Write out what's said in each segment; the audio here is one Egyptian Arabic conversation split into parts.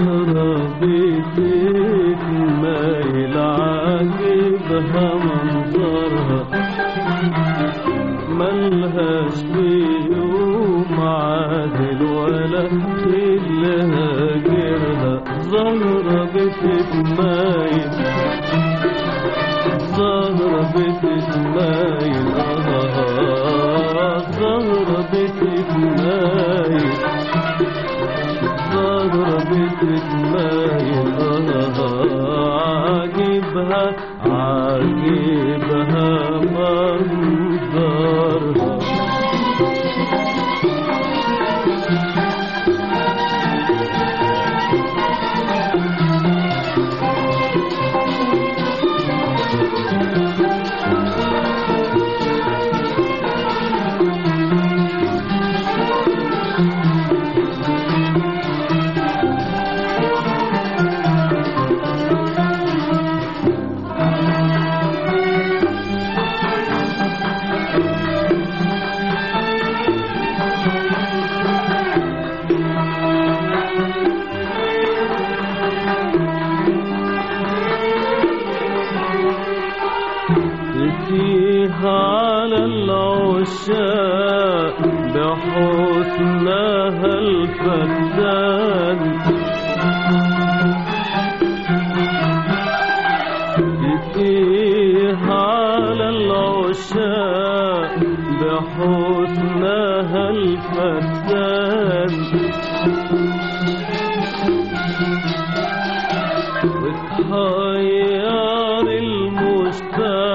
زهرة بتتمايل عاجبها منظرها ملهاش في يوم عادل ولا لها جرها زهرة بتتمايل زهرة بتتمايل آه زهرة بتتمايل زهرة بتتمايل آه عاجبها عاجبها منظرها تتيه على العشاق بحسنها الفتان تتيه على العشاق بحسنها الفتان وتحير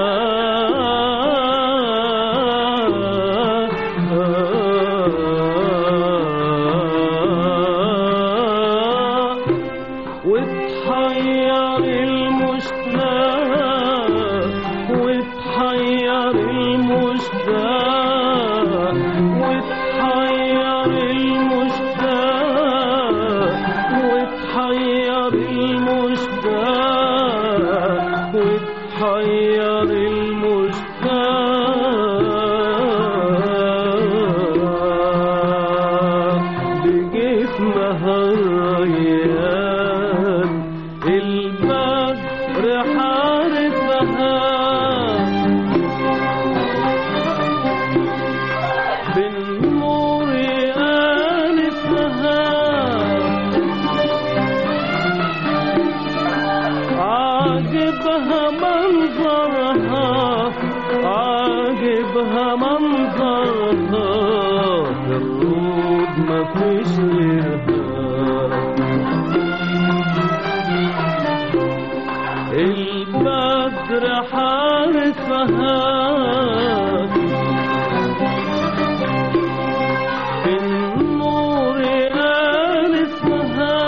المشتاق وتحير المشتاق وتحير المشتاق وتحير المشتاق وتحير المشتاق وتحير المشتاق بجسمها الريان البدر حارسها بالنور آنسها عاجبها منظرها عاجبها منظرها الرود ما فيش غيرها البدر حارسها بالنور آنسها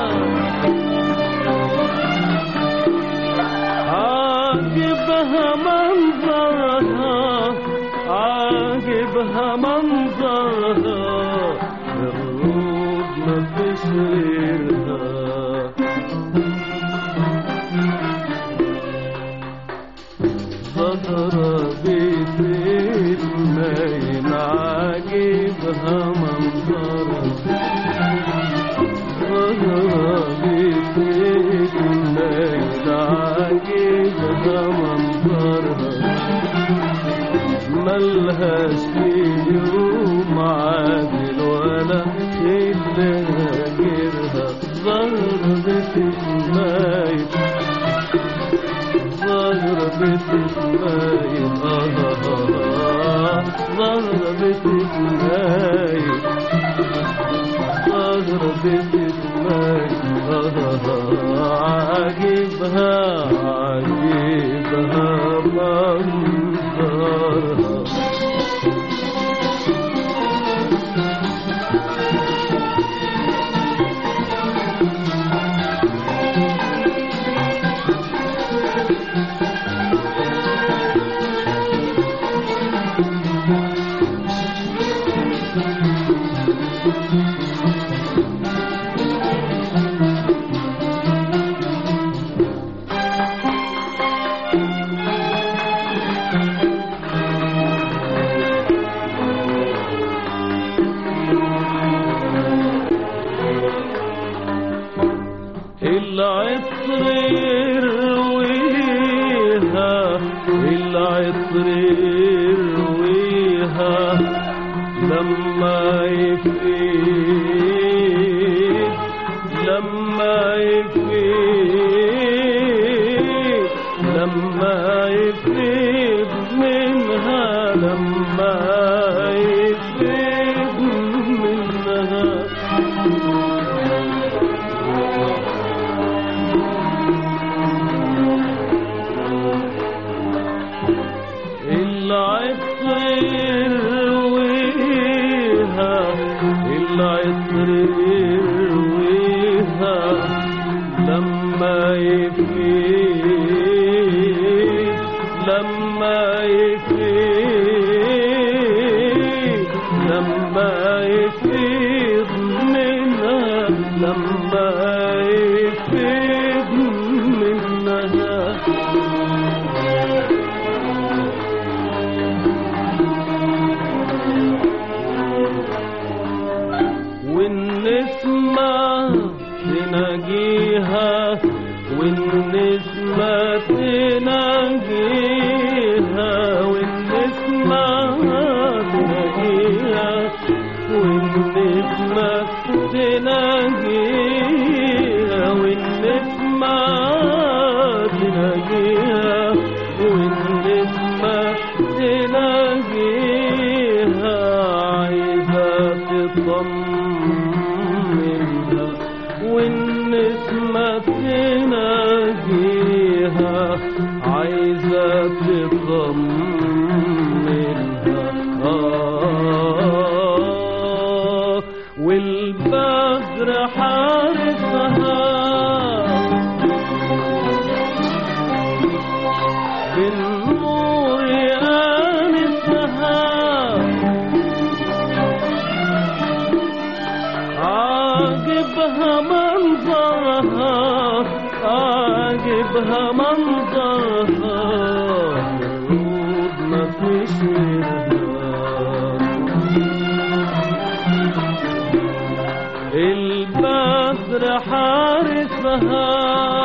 عاجبها منظرها عاجبها منظرها الرود ما فيش غيرها زهرة بتتمايل عاجبها منظرها زهرة بتتمايل عاجبها منظرها ملهاش في يوم عادل ولا إلا غيرها زهرة بتتمايل زهرة بتتمايل آه آه آه زهرة بتتمايل زهرة بتتمايل آه آه آه عاجبها عاجبها منظرها العطر يرويها العطر يرويها لما يفيد لما يفيد لما يفيد منها لما يفيد منها العطر يرويها العطر يرويها لما يفيد لما يفيد لما يفيد منها لما يفيد منها والنسمة تناجيها والنسمة تناجيها والنسمة تناجيها والنسمة تناجيها والنسمة تناجيها والنسمة تناجيها عايزة تطمنها والنسمة تناجيها عايزة تطمنها آه والبدر حارسها بالنور آنسها عاجبها منظرها عاجبها منظرها الورود ما فيش البدر حارسها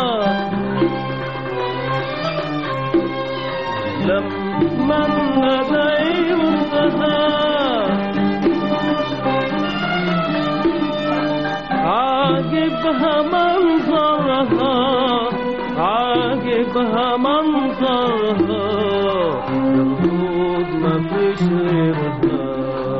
لما الندى يمسها عاجبها منظرها عاجبها منظرها الورود ما فيش غيرها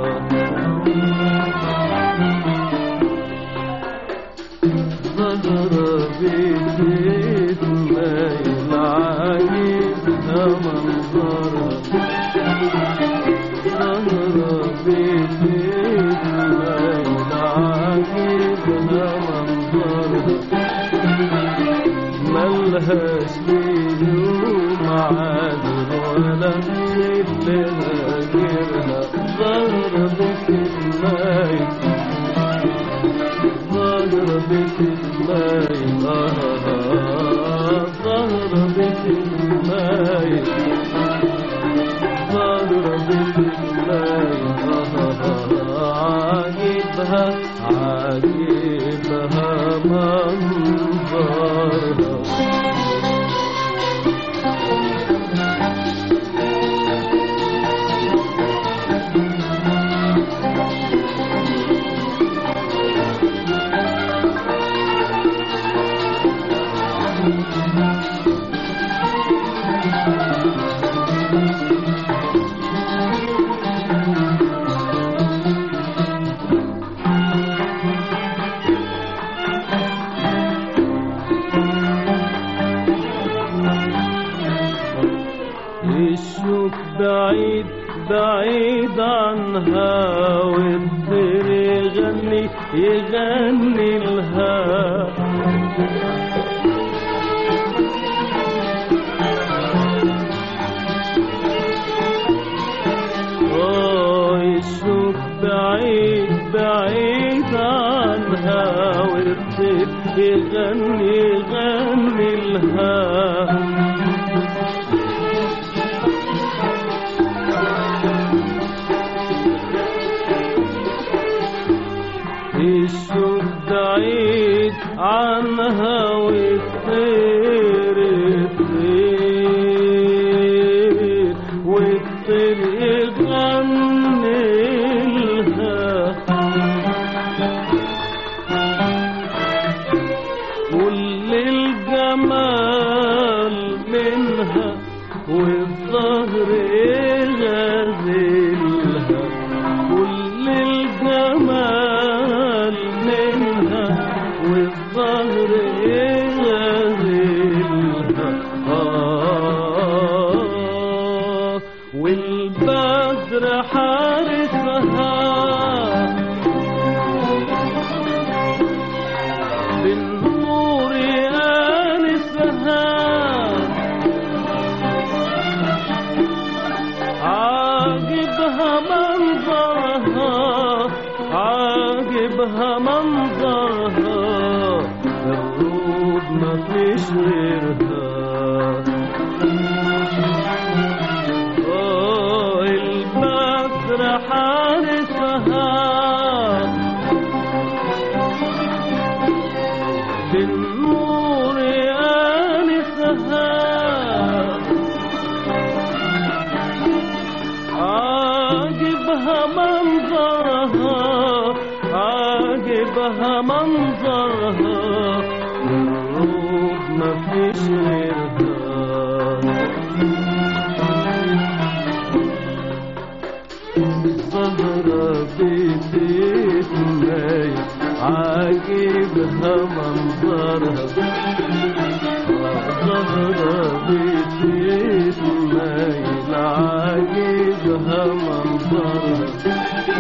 ظهر بيت مايل عاجبها منظرها ظهر بيت مايل عاجبها منظرها ملهاش ليوم عادل ولا مثلها غيرها ظهر بيت مايل ظهر بيت المايل آه ظهر بيت المايل ظهر بيت المايل آه عاجبها عاجبها منظرها الشوك بعيد بعيد عنها والطير يغني يغني لها آه الشوك بعيد بعيد عنها والطير يغني يغني لها الشوق بعيد عنها والطير الطير والطير يغني لها كل الجمال منها والظهر يغازلها كل الجمال منها والظهر يغازلها آه والبدر حارسها بالنور آنسها عاجبها منظرها عاجبها منظرها الروب ما فيش غيرها آه البدر حارسها بالنور آنسها عاجبها منظرها عاجبها منظرها الروح ما فيش غيرها الزهرة بتتماي عاجبها منظرها الزهرة بتتماي عاجبها منظرها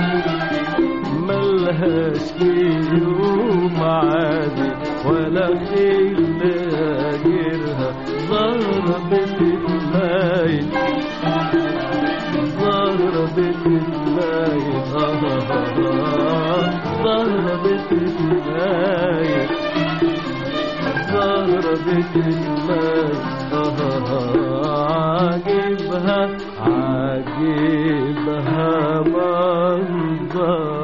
ملهاش في يوم عادي ولا خيل غيرها زهرة بتتمايل زهرة بتتمايل آه آه آه زهرة بتتمايل زهرة بتتمايل آه آه آه عاجبها عاجبها منظر